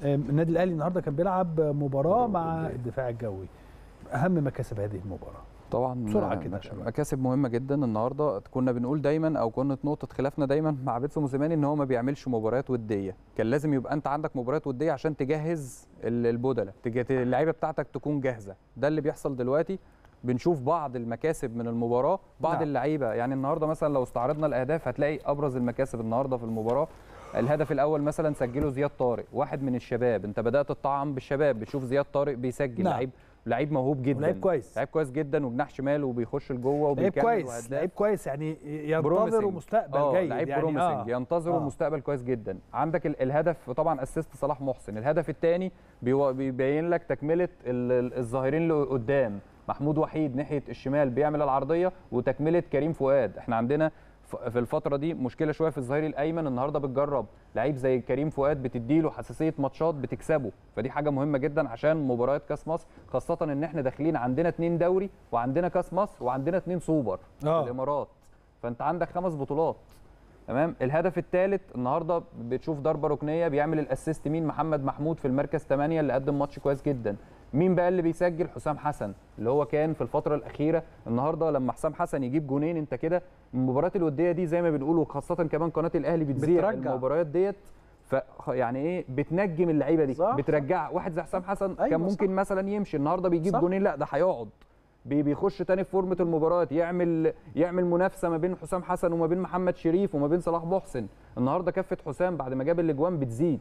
آم، النادي الاهلي النهارده كان بيلعب مباراه مع الدفاع الجوي اهم مكاسب هذه المباراه طبعا بسرعة كده يا مك- شباب. مكاسب مهمه جدا النهارده كنا بنقول دايما او كانت نقطه خلافنا دايما مع بيتسو موسيماني ان هو ما بيعملش مباريات وديه كان لازم يبقى انت عندك مباريات وديه عشان تجهز ال- البودله تج- اللعيبه بتاعتك تكون جاهزه ده اللي بيحصل دلوقتي بنشوف بعض المكاسب من المباراه بعض نعم. اللعيبه يعني النهارده مثلا لو استعرضنا الاهداف هتلاقي ابرز المكاسب النهارده في المباراه الهدف الاول مثلا سجله زياد طارق واحد من الشباب انت بدات تطعم بالشباب بتشوف زياد طارق بيسجل نعم. لعيب لعيب موهوب جدا لعيب كويس. لعيب كويس جدا وجناح شمال وبيخش لجوه لعيب وبيكمل كويس وهداف. لعيب كويس يعني ينتظر بروميسنج. مستقبل آه، جيد لعيب يعني بروميسنج آه. ينتظر آه. مستقبل كويس جدا عندك ال- الهدف طبعا اسيست صلاح محسن الهدف الثاني بيبين لك تكمله ال- ال- الظاهرين اللي قدام محمود وحيد ناحيه الشمال بيعمل العرضيه وتكمله كريم فؤاد احنا عندنا ف- في الفتره دي مشكله شويه في الظهير الايمن النهارده بتجرب لعيب زي كريم فؤاد بتديله حساسيه ماتشات بتكسبه فدي حاجه مهمه جدا عشان مباريات كاس مصر خاصه ان احنا داخلين عندنا اتنين دوري وعندنا كاس مصر وعندنا اتنين سوبر آه. في الامارات فانت عندك خمس بطولات تمام الهدف الثالث النهارده بتشوف ضربه ركنيه بيعمل الاسيست مين محمد محمود في المركز 8 اللي قدم ماتش كويس جدا مين بقى اللي بيسجل حسام حسن اللي هو كان في الفتره الاخيره النهارده لما حسام حسن يجيب جونين انت كده المباريات الوديه دي زي ما بنقول خاصه كمان قناه الاهلي بتذيع بترجع. المباريات ديت ف يعني ايه بتنجم اللعيبه دي صح. بترجع واحد زي حسام حسن أيوة كان ممكن صح. مثلا يمشي النهارده بيجيب صح. جونين لا ده هيقعد بي- بيخش تاني في فورمه المباراه يعمل يعمل منافسه ما بين حسام حسن وما بين محمد شريف وما بين صلاح محسن النهارده كفه حسام بعد ما جاب الاجوان بتزيد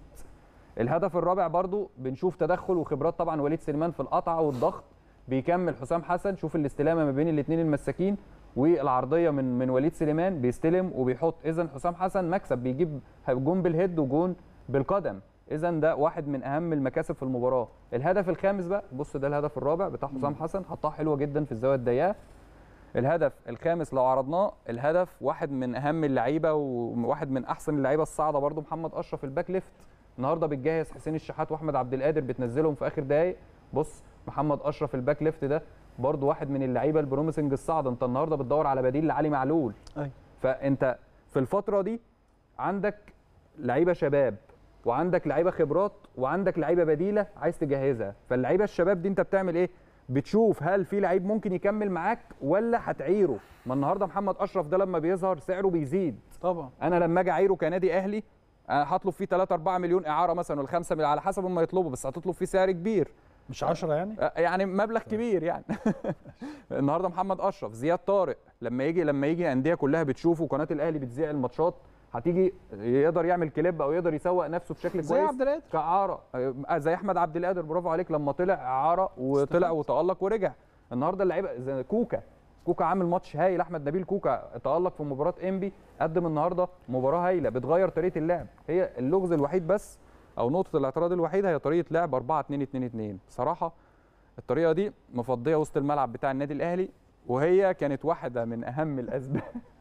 الهدف الرابع برضو بنشوف تدخل وخبرات طبعا وليد سليمان في القطع والضغط بيكمل حسام حسن شوف الاستلامه ما بين الاثنين المساكين والعرضيه من من وليد سليمان بيستلم وبيحط اذا حسام حسن مكسب بيجيب جون بالهيد وجون بالقدم اذا ده واحد من اهم المكاسب في المباراه الهدف الخامس بقى بص ده الهدف الرابع بتاع حسام حسن حطها حلوه جدا في الزاويه الضيقه الهدف الخامس لو عرضناه الهدف واحد من اهم اللعيبه وواحد من احسن اللعيبه الصاعده برضو محمد اشرف الباك ليفت النهارده بتجهز حسين الشحات واحمد عبد القادر بتنزلهم في اخر دقايق بص محمد اشرف الباك ليفت ده برضو واحد من اللعيبه البروميسنج الصاعده انت النهارده بتدور على بديل لعلي معلول أيوة. فانت في الفتره دي عندك لعيبه شباب وعندك لعيبه خبرات وعندك لعيبه بديله عايز تجهزها فاللعيبه الشباب دي انت بتعمل ايه بتشوف هل في لعيب ممكن يكمل معاك ولا هتعيره ما النهارده محمد اشرف ده لما بيظهر سعره بيزيد طبعا انا لما اجي اعيره كنادي اهلي أنا هطلب فيه 3 4 مليون اعاره مثلا ولا 5 مليون على حسب ما يطلبوا بس هتطلب فيه سعر كبير مش 10 يعني أه، يعني مبلغ كبير يعني النهارده محمد اشرف زياد طارق لما يجي لما يجي انديه كلها بتشوفه قناه الاهلي بتذيع الماتشات هتيجي يقدر يعمل كليب او يقدر يسوق نفسه بشكل زي كويس عبد القادر كاعاره أه، زي احمد عبد القادر برافو عليك لما طلع اعاره وطلع وتالق ورجع النهارده اللعيبه زي كوكا كوكا عامل ماتش هايل احمد نبيل كوكا تالق في مباراه انبي قدم النهارده مباراه هايله بتغير طريقه اللعب هي اللغز الوحيد بس او نقطه الاعتراض الوحيده هي طريقه لعب 4 2 2 2 بصراحه الطريقه دي مفضيه وسط الملعب بتاع النادي الاهلي وهي كانت واحده من اهم الاسباب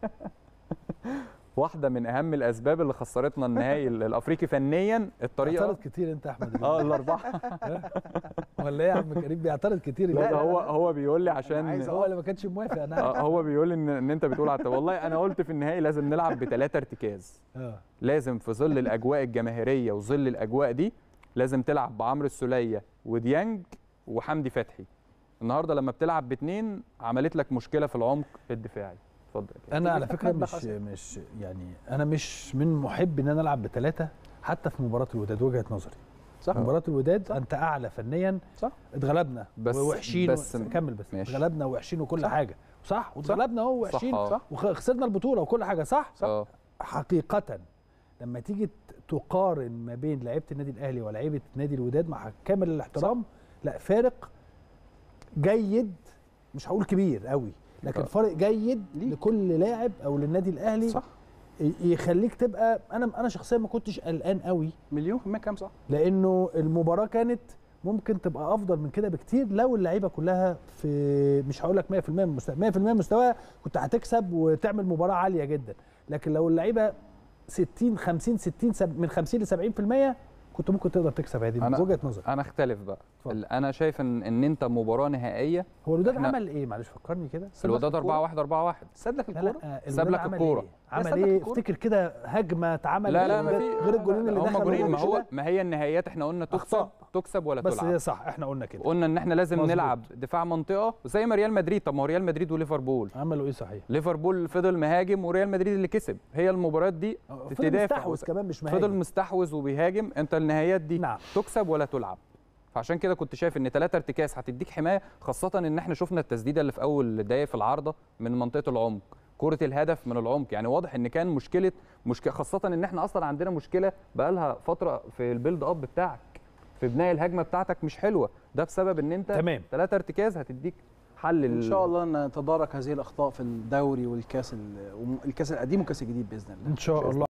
واحده من اهم الاسباب اللي خسرتنا النهائي الافريقي فنيا الطريقه بيعترض كتير انت يا احمد اه الاربعه ولا ايه يا عم كريم بيعترض كتير لا ده يبقى هو هو بيقول لي عايز عشان هو اللي ما كانش موافق انا عارف. آه، هو بيقول ان ان انت بتقول على والله انا قلت في النهائي لازم نلعب بثلاثه ارتكاز اه لازم في ظل الاجواء الجماهيريه وظل الاجواء دي لازم تلعب بعمرو السوليه وديانج وحمدي فتحي النهارده لما بتلعب باثنين عملت لك مشكله في العمق الدفاعي اتفضل يا كريم. انا على تيجي فكره تحمد مش حسن. مش يعني انا مش من محب ان انا العب بثلاثه حتى في مباراه الوداد وجهه نظري صح مباراه الوداد صح. انت اعلى فنيا صح اتغلبنا بس- ووحشين بس- و... كمل بس ماشي. اتغلبنا ووحشين وكل صح. حاجه صح واتغلبنا اهو وحشين آه. صح. وخسرنا البطوله وكل حاجه صح اه حقيقه لما تيجي ت- تقارن ما بين لعيبه النادي الاهلي ولاعيبه نادي الوداد مع كامل الاحترام لا فارق جيد مش هقول كبير قوي لكن آه. فارق جيد ليك. لكل لاعب او للنادي الاهلي صح ي- يخليك تبقى انا انا شخصيا ما كنتش قلقان قوي مليون في المية كام صح لانه المباراه كانت ممكن تبقى افضل من كده بكتير لو اللعيبه كلها في مش هقول لك 100% من مستوى 100% من مستواها كنت هتكسب وتعمل مباراه عاليه جدا لكن لو اللعيبه 60 50 60 سب- من 50 ل 70% كنت ممكن تقدر تكسب هذه أنا- من وجهه نظري انا اختلف بقى اتفضل. ال- انا شايف ان ان انت مباراه نهائيه هو الوداد إحنا- عمل ايه معلش فكرني كده الوداد 4 1 4 1 ساب لك لا الكوره لا ساب لك عمل الكورة. إيه؟ عمل سدك ايه الكورة. افتكر كده هجمه اتعمل لا لا ما غير- في غير الجولين اللي هم دخلوا جولين ما هو والشوط. ما هي النهايات احنا قلنا تكسب أخطاء. تكسب ولا بس تلعب هي صح احنا قلنا كده قلنا ان احنا لازم مظبوط. نلعب دفاع منطقه زي ما ريال مدريد طب ما هو ريال مدريد وليفربول عملوا ايه صحيح ليفربول فضل مهاجم وريال مدريد اللي كسب هي المباريات دي فضل تدافع مستحوذ وت- كمان مش فضل مهاجم مستحوذ وبيهاجم انت النهايات دي نعم. تكسب ولا تلعب فعشان كده كنت شايف ان ثلاثة ارتكاز هتديك حمايه خاصه ان احنا شفنا التسديده اللي في اول دقايق في العارضه من منطقه العمق كرة الهدف من العمق يعني واضح ان كان مشكله مشكله خاصه ان احنا اصلا عندنا مشكله بقالها فتره في البيلد اب بتاعك في بناء الهجمه بتاعتك مش حلوه ده بسبب ان انت تمام. ثلاثة ارتكاز هتديك حل ان ال- شاء الله نتدارك هذه الاخطاء في الدوري والكاس ال- والكاس القديم والكاس الجديد باذن الله ان شاء الله